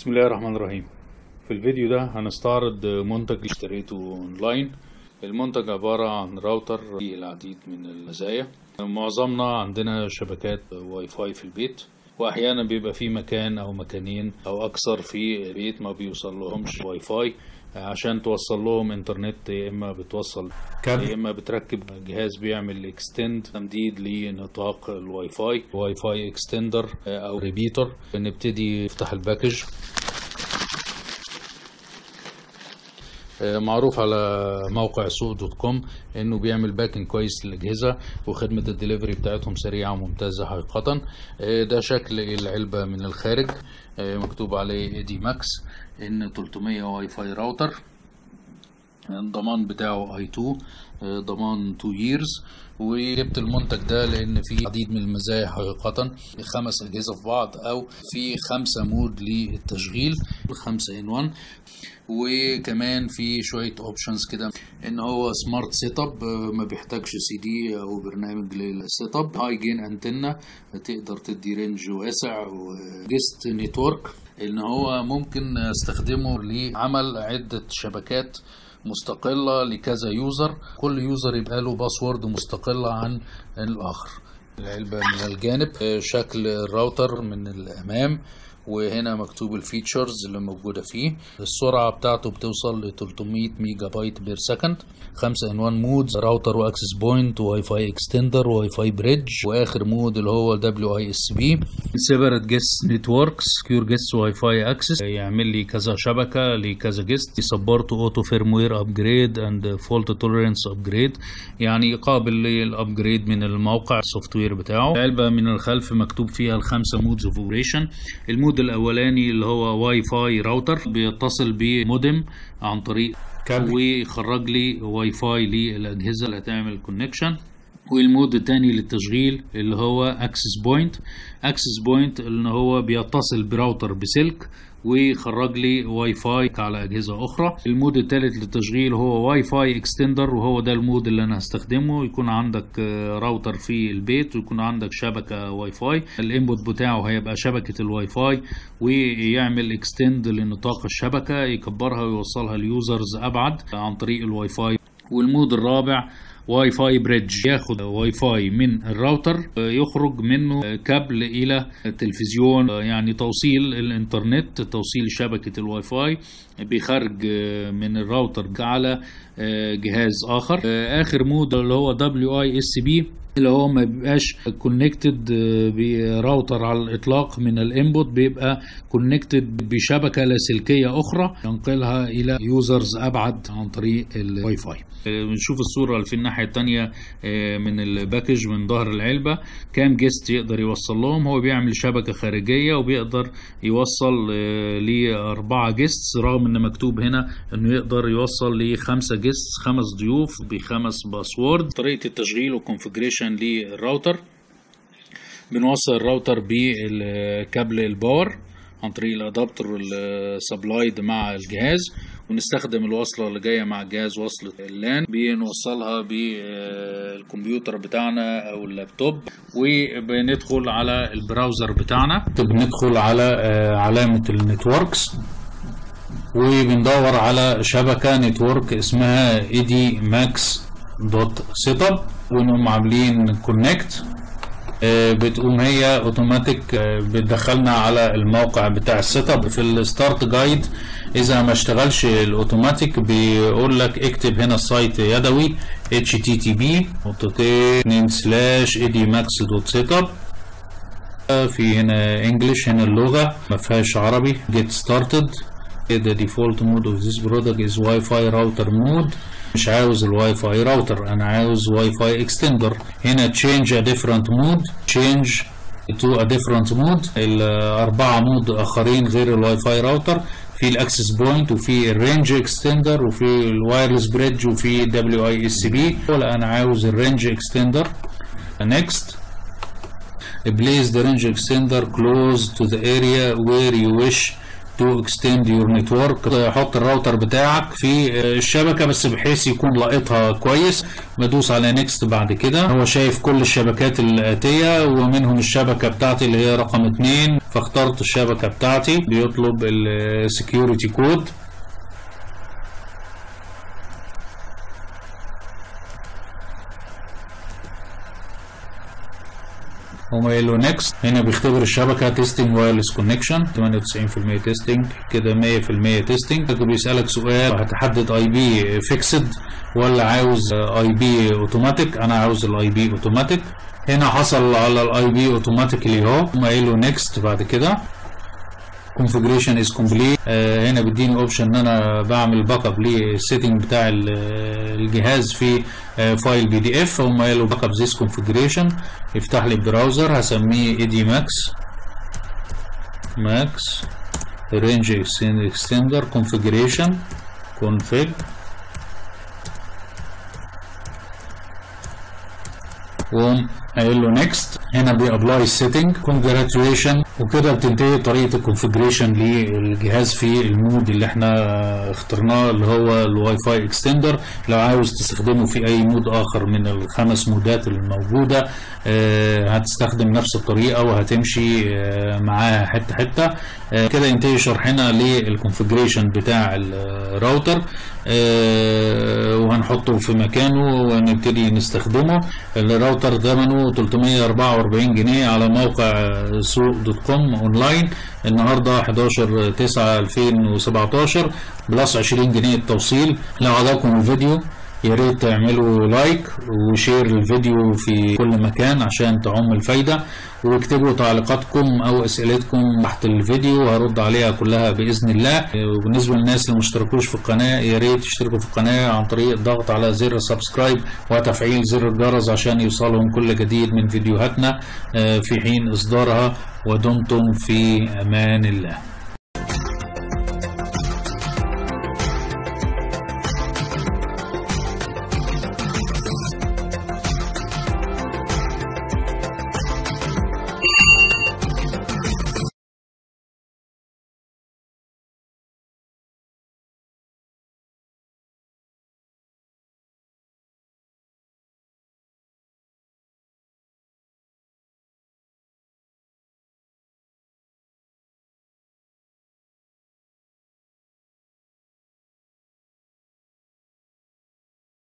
بسم الله الرحمن الرحيم في الفيديو ده هنستعرض منتج اشتريته اونلاين المنتج عبارة عن راوتر فيه العديد من المزايا معظمنا عندنا شبكات واي فاي في البيت واحيانا بيبقى في مكان او مكانين او اكثر في البيت ما بيوصل لهمش واي فاي عشان توصل لهم انترنت يا اما بتوصل كابل. يا اما بتركب جهاز بيعمل اكستند تمديد لنطاق الواي فاي واي فاي اكستندر او ريبيتر نبتدي نفتح الباكج معروف على موقع سوق دوت كوم انه بيعمل باكن كويس للاجهزه وخدمه الدليفري بتاعتهم سريعه وممتازه حقيقه ده شكل العلبه من الخارج مكتوب عليه اي دي ماكس ان 300 واي فاي راوتر الضمان بتاعه اي 2 ضمان 2 ييرز وجبت المنتج ده لان فيه عديد من المزايا حقيقة خمس اجهزة في بعض او في خمسة مود للتشغيل خمسة ان 1 وكمان في شوية اوبشنز كده ان هو سمارت سيت اب ما بيحتاجش سي دي او برنامج للسيت اب هاي جين انتنا تقدر تدي رينج واسع وجست نتورك ان هو ممكن استخدمه لعمل عدة شبكات مستقلة لكذا يوزر كل يوزر يبقى له باسورد مستقلة عن الآخر العلبة من الجانب شكل الراوتر من الأمام وهنا مكتوب الفيتشرز اللي موجودة فيه السرعة بتاعته بتوصل ل 300 ميجا بايت بير سكند 5 ان 1 مودز راوتر واكسس بوينت واي فاي اكستندر واي فاي بريدج واخر مود اللي هو دبليو اي اس بي سيبرت جيست نتوركس كيور جيست واي فاي اكسس يعمل لي كذا شبكة لكذا جيست يسبورت اوتو فيرموير ابجريد اند فولت توليرنس ابجريد يعني قابل للابجريد من الموقع السوفت وير بتاعه علبة من الخلف مكتوب فيها الخمسة مودز اوف اوبريشن المود الاولاني اللي هو واي فاي راوتر بيتصل بمودم عن طريق كابل. ويخرج لي واي فاي للاجهزه اللي هتعمل كونكشن والمود الثاني للتشغيل اللي هو اكسس بوينت اكسس بوينت اللي هو بيتصل براوتر بسلك ويخرج لي واي فاي على اجهزه اخرى المود الثالث للتشغيل هو واي فاي اكستندر وهو ده المود اللي انا هستخدمه يكون عندك راوتر في البيت ويكون عندك شبكه واي فاي الانبوت بتاعه هيبقى شبكه الواي فاي ويعمل اكستند لنطاق الشبكه يكبرها ويوصلها ليوزرز ابعد عن طريق الواي فاي والمود الرابع واي فاي بريدج ياخد واي فاي من الراوتر يخرج منه كابل الى التلفزيون يعني توصيل الانترنت توصيل شبكة الواي فاي بخرج من الراوتر على جهاز اخر اخر مود اللي هو دبليو اي اس بي اللي هو ما بيبقاش كونكتد براوتر على الاطلاق من الانبوت بيبقى كونكتد بشبكه لاسلكيه اخرى ينقلها الى يوزرز ابعد عن طريق الواي فاي بنشوف الصوره اللي في الناحيه الثانيه من الباكج من ظهر العلبه كام جيست يقدر يوصل لهم هو بيعمل شبكه خارجيه وبيقدر يوصل لاربعه جيست رغم ان مكتوب هنا انه يقدر يوصل لخمسه جيست خمس ضيوف بخمس باسورد طريقه التشغيل والكونفجريشن للراوتر بنوصل الراوتر بالكابل الباور عن طريق الادابتر والسبلايد مع الجهاز ونستخدم الوصله اللي جايه مع الجهاز وصله اللان بنوصلها بالكمبيوتر بتاعنا او اللابتوب وبندخل على البراوزر بتاعنا بندخل على علامه النتوركس وبندور على شبكه نتورك اسمها اي دي ماكس دوت سيت اب ونقوم عاملين كونكت بتقوم هي اوتوماتيك بتدخلنا على الموقع بتاع السيت اب في الستارت جايد اذا ما اشتغلش الاوتوماتيك بيقول لك اكتب هنا السايت يدوي http نقطتين سلاش اديماكس دوت سيت اب في هنا انجلش هنا اللغه ما فيهاش عربي get started the default mode of this product is Wi-Fi router mode مش عاوز الواي فاي راوتر انا عاوز واي فاي اكستندر هنا change a different mode change to a different mode الاربعه مود اخرين غير الواي فاي راوتر في الاكسس بوينت وفي الرينج اكستندر وفي الوايرلس بريدج وفي دبليو اي اس بي ولا انا عاوز الرينج اكستندر next place the range extender close to the area where you wish to extend your network حط الراوتر بتاعك في الشبكة بس بحيث يكون لاقطها كويس بدوس على next بعد كده هو شايف كل الشبكات الآتية ومنهم الشبكة بتاعتي اللي هي رقم اتنين فاخترت الشبكة بتاعتي بيطلب السكيورتي كود هم قايل له نيكست هنا بيختبر الشبكه تيستنج وايرلس كونكشن 98% تيستنج كده 100% تيستنج بيسالك سؤال هتحدد اي بي فيكسد ولا عاوز اي بي اوتوماتيك انا عاوز الاي بي اوتوماتيك هنا حصل على الاي بي اوتوماتيكلي اهو هم قايل له نيكست بعد كده configuration is complete آه هنا بيديني اوبشن ان انا بعمل باك اب للسيتنج بتاع الجهاز في آه فايل بي دي اف هم قالوا باك اب ذيس كونفيجريشن يفتح لي براوزر هسميه اي دي ماكس ماكس رينج اكستندر كونفيجريشن config وقوم قايل له نيكست هنا بيابلاي السيتنج كونجراتيوليشن وكده بتنتهي طريقه الكونفجريشن للجهاز في المود اللي احنا اخترناه اللي هو الواي فاي اكستندر لو عاوز تستخدمه في اي مود اخر من الخمس مودات الموجوده اه هتستخدم نفس الطريقه وهتمشي اه معاها حته حته اه كده ينتهي شرحنا للكونفجريشن بتاع الراوتر وهنحطه في مكانه ونبتدي نستخدمه الراوتر ثمنه 344 جنيه على موقع سوق دوت كوم اونلاين النهارده 11 9 2017 بلس 20 جنيه التوصيل لو عجبكم الفيديو يا ريت تعملوا لايك وشير الفيديو في كل مكان عشان تعم الفايدة واكتبوا تعليقاتكم او اسئلتكم تحت الفيديو وهرد عليها كلها باذن الله وبالنسبه للناس اللي مشتركوش في القناه يا ريت يشتركوا في القناه عن طريق الضغط على زر سبسكرايب وتفعيل زر الجرس عشان يوصلهم كل جديد من فيديوهاتنا في حين اصدارها ودمتم في امان الله